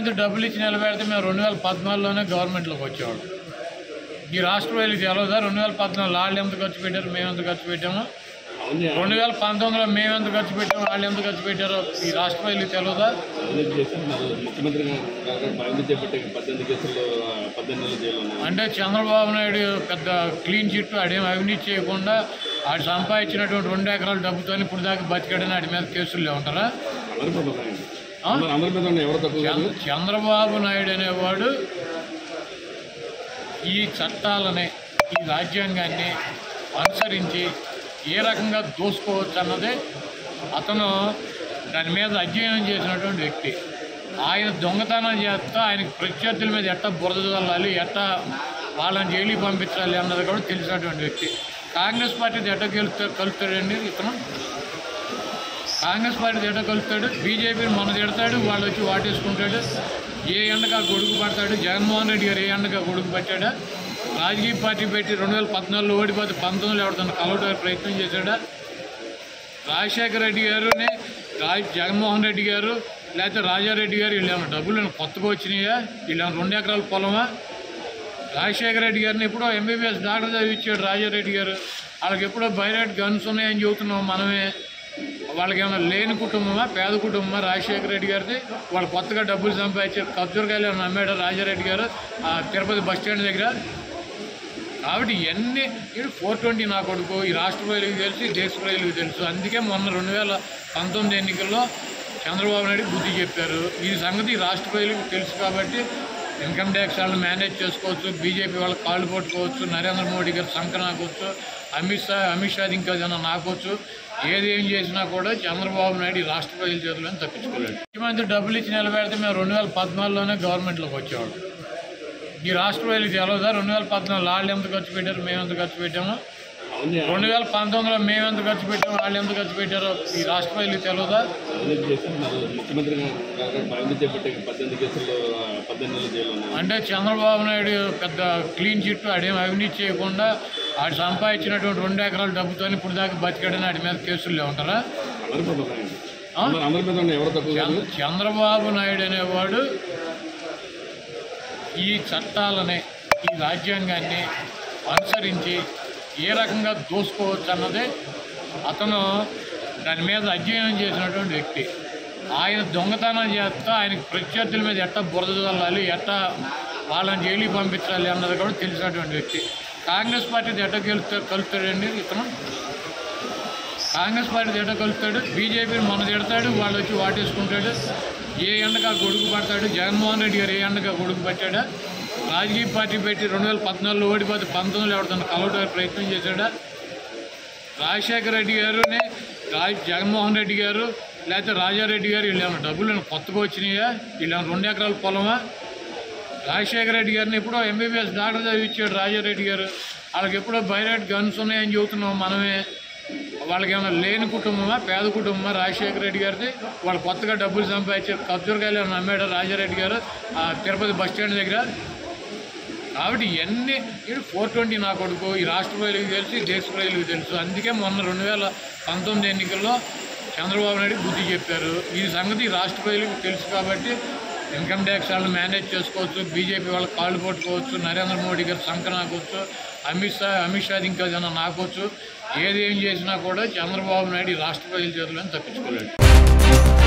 ముఖ్యమంత్రి డబ్బులు ఇచ్చి నిలబెడితే మేము రెండు వేల పద్నాలుగులోనే గవర్నమెంట్లోకి వచ్చేవాడు ఈ రాష్ట్ర ప్రజలకు తెలవదా రెండు వేల పద్నాలుగు వాళ్ళు ఎంత ఖర్చు పెట్టారు మేము ఎంత ఖర్చు పెట్టాము అవన్నీ రెండు వేల పంతొమ్మిదిలో మేము ఎంత ఖర్చు పెట్టాము వాళ్ళు ఎంత ఖర్చు పెట్టారో ఈ రాష్ట్ర ప్రజలకు తెలియదా అవన్నీ చేస్తున్నారు ముఖ్యమంత్రి గారు అవినీతి చేపట్టే పద్దెనిమిది కేసుల్లో ఆ, పద్దెనిమిది నెలల జైలు ఉన్నాయి అంటే చంద్రబాబు నాయుడు పెద్ద క్లీన్ చిట్ ఆడేం అవినీతి చేయకుండా ఆడు సంపాదించినటువంటి రెండు ఎకరాల డబ్బుతో ఇప్పుడు దాకా బతికాడని ఆడి మీద కేసులు ఉంటారా అందరి మీద ఉన్నాయండి ఆ? అందరి- అందరి మీద ఉన్నాయి ఎవరు తక్కువ కాదు చంద్ర- చంద్రబాబు నాయుడు అనేవాడు ఈ చట్టాలని ఈ రాజ్యాంగాన్ని అనుసరించి ఏ రకంగా దోసుకోవచ్చు అన్నదే అతను దాని మీద అధ్యయనం చేసినటువంటి వ్యక్తి ఆయన దొంగతనం చేస్తా ఆయనకి ప్రత్యర్థుల మీద ఎట్ట బురద చల్లాలి ఎట్ట వాళ్ళని జైలుకి పంపించాలి అన్నది కూడా తెలిసినటువంటి వ్యక్తి కాంగ్రెస్ పార్టీ ఎట్ట గెలుస్తాడు కలుస్తాడండి ఇతను కాంగ్రెస్ పార్టీ ఎట్ట కలుస్తాడు బీజేపీని మన తిడతాడు వాళ్ళు వచ్చి వాటేసుకుంటాడు ఏ ఎండగా గొడుగు పడతాడు జగన్మోహన్ రెడ్డి గారు ఏ ఎండగా గొడుగు పట్టాడా రాజకీయ పార్టీ పెట్టి రెండు వేల పద్నాలుగులో ఓడిపోతే పంతొమ్మిదిలో ఎవరితో కలవడానికి ప్రయత్నం చేశాడా రాజశేఖర రెడ్డి గారుని రాజ్ జగన్మోహన్ రెడ్డి గారు లేకపోతే రాజారెడ్డి గారు వీళ్ళు ఏమైనా డబ్బులు ఏమైనా కొత్తగా వచ్చినాయా వీళ్ళు ఏమైనా రెండు ఎకరాల పొలమా రాజశేఖర రెడ్డి గారిని ఎప్పుడో ఎంబీబీఎస్ డాక్టర్ చదివించాడు రాజారెడ్డి గారు వాళ్ళకి ఎప్పుడో బైరాట్ గన్స్ ఉన్నాయని చెబుతున్నాం మనమే వాళ్ళకి ఏమైనా లేని కుటుంబమా పేద కుటుంబమా రాజశేఖర రెడ్డి గారిది వాళ్ళు కొత్తగా డబ్బులు సంపాదించారు ఖర్జూరకాయలు ఏమైనా అమ్మాడు రాజారెడ్డి గారు ఆ తిరుపతి బస్ స్టాండ్ దగ్గర కాబట్టి ఇవన్నీ ఇది ఫోర్ ట్వంటీ నా కొడుకు ఈ రాష్ట్ర ప్రజలకు తెలుసు ఈ దేశ ప్రజలకు తెలుసు అందుకే మొన్న రెండు వేల పంతొమ్మిది ఎన్నికల్లో చంద్రబాబు నాయుడు బుద్ధి చెప్పారు ఈ సంగతి ఈ రాష్ట్ర ప్రజలకు తెలుసు కాబట్టి ఇన్కమ్ ట్యాక్స్ వాళ్ళని మేనేజ్ చేసుకోవచ్చు బీజేపీ వాళ్ళకి కాళ్ళు పట్టుకోవచ్చు నరేంద్ర మోడీ గారు సంఖ నాకొచ్చు అమిత్ షా అమిత్ షా ఇంకా ఏదైనా నాకొచ్చు ఏది ఏం చేసినా కూడా చంద్రబాబు నాయుడు ఈ రాష్ట్ర ప్రజల చేతులను తప్పించుకోలేడు ముఖ్యమంత్రి డబ్బులు ఇచ్చి నిలబెడితే మేము రెండు వేల పద్నాలుగులోనే గవర్నమెంట్లోకి వచ్చేవాడు ఈ రాష్ట్ర ప్రజలకు తెలవదా రెండు వేల పద్నాలుగు వాళ్ళు ఎంత ఖర్చు పెట్టారు మేము ఎంత ఖర్చు పెట్టాము అవన్నీ రెండు వేల పంతొమ్మిదిలో మేము ఎంత ఖర్చు పెట్టాము వాళ్ళు ఎంత ఖర్చు పెట్టారో ఈ రాష్ట్ర ప్రజలకు తెలవదా అవన్నీ చేస్తున్నారు ముఖ్యమంత్రి గారు అవినీతి చేపట్టే పద్దెనిమిది కేసుల్లో ఆ, పద్దెనిమిది నెలల జైలు ఉన్నాయి అంటే చంద్రబాబు నాయుడు పెద్ద క్లీన్ చిట్ ఆడేం అవినీతి చేయకుండా ఆడు సంపాదించినటువంటి రెండు ఎకరాల డబ్బుతో ఇప్పుడు దాకా బతికాడని ఆడి మీద కేసులు ఉంటారా అందరి మీద ఉన్నాయండి ఆ? అందరి- అందరి మీద ఉన్నాయి ఎవరు తక్కువ కాదు చంద్ర- చంద్రబాబు నాయుడు అనేవాడు ఈ చట్టాలని ఈ రాజ్యాంగాన్ని అనుసరించి ఏ రకంగా దోసుకోవచ్చు అన్నదే అతను దాని మీద అధ్యయనం చేసినటువంటి వ్యక్తి ఆయన దొంగతనం చేస్తా ఆయనకి ప్రత్యర్థుల మీద ఎట్ట బురద చల్లాలి ఎట్ట వాళ్ళని జైలుకి పంపించాలి అన్నది కూడా తెలిసినటువంటి వ్యక్తి కాంగ్రెస్ పార్టీ ఎట్ట గెలుస్తాడు కలుస్తాడండి ఇతను కాంగ్రెస్ పార్టీ ఎట్ట కలుస్తాడు బీజేపీని మన తిడతాడు వాళ్ళు వచ్చి వాటేసుకుంటాడు ఏ ఎండగా గొడుగు పడతాడు జగన్మోహన్ రెడ్డి గారు ఏ ఎండగా గొడుగు పట్టాడా రాజకీయ పార్టీ పెట్టి రెండు వేల పద్నాలుగులో ఓడిపోతే పంతొమ్మిదిలో ఎవరితో కలవడానికి ప్రయత్నం చేశాడా రాజశేఖర రెడ్డి గారుని రాజ్ జగన్మోహన్ రెడ్డి గారు లేకపోతే రాజారెడ్డి గారు వీళ్ళు ఏమైనా డబ్బులు ఏమైనా కొత్తగా వచ్చినాయా వీళ్ళు ఏమైనా రెండు ఎకరాల పొలమా రాజశేఖర రెడ్డి గారిని ఎప్పుడో ఎంబీబీఎస్ డాక్టర్ చదివించాడు రాజారెడ్డి గారు వాళ్ళకి ఎప్పుడో బైరాట్ గన్స్ ఉన్నాయని చెబుతున్నాం మనమే వాళ్ళకి ఏమైనా లేని కుటుంబమా పేద కుటుంబమా రాజశేఖర రెడ్డి గారిది వాళ్ళు కొత్తగా డబ్బులు సంపాదించారు ఖర్జూరకాయలు ఏమైనా అమ్మాడు రాజారెడ్డి గారు ఆ తిరుపతి బస్ స్టాండ్ దగ్గర కాబట్టి ఇవన్నీ ఇది ఫోర్ ట్వంటీ నా కొడుకు ఈ రాష్ట్ర ప్రజలకు తెలుసు ఈ దేశ ప్రజలకు తెలుసు అందుకే మొన్న రెండు వేల పంతొమ్మిది ఎన్నికల్లో చంద్రబాబు నాయుడు బుద్ధి చెప్పారు ఈ సంగతి ఈ రాష్ట్ర ప్రజలకు తెలుసు కాబట్టి ఇన్కమ్ ట్యాక్స్ వాళ్ళని మేనేజ్ చేసుకోవచ్చు బీజేపీ వాళ్ళకి కాళ్ళు పట్టుకోవచ్చు నరేంద్ర మోడీ గారు సంఖ నాకొచ్చు అమిత్ షా అమిత్ షా ఇంకా ఏదైనా నాకొచ్చు ఏది ఏం చేసినా కూడా చంద్రబాబు నాయుడు ఈ రాష్ట్ర ప్రజల చేతులను తప్పించుకోలేడు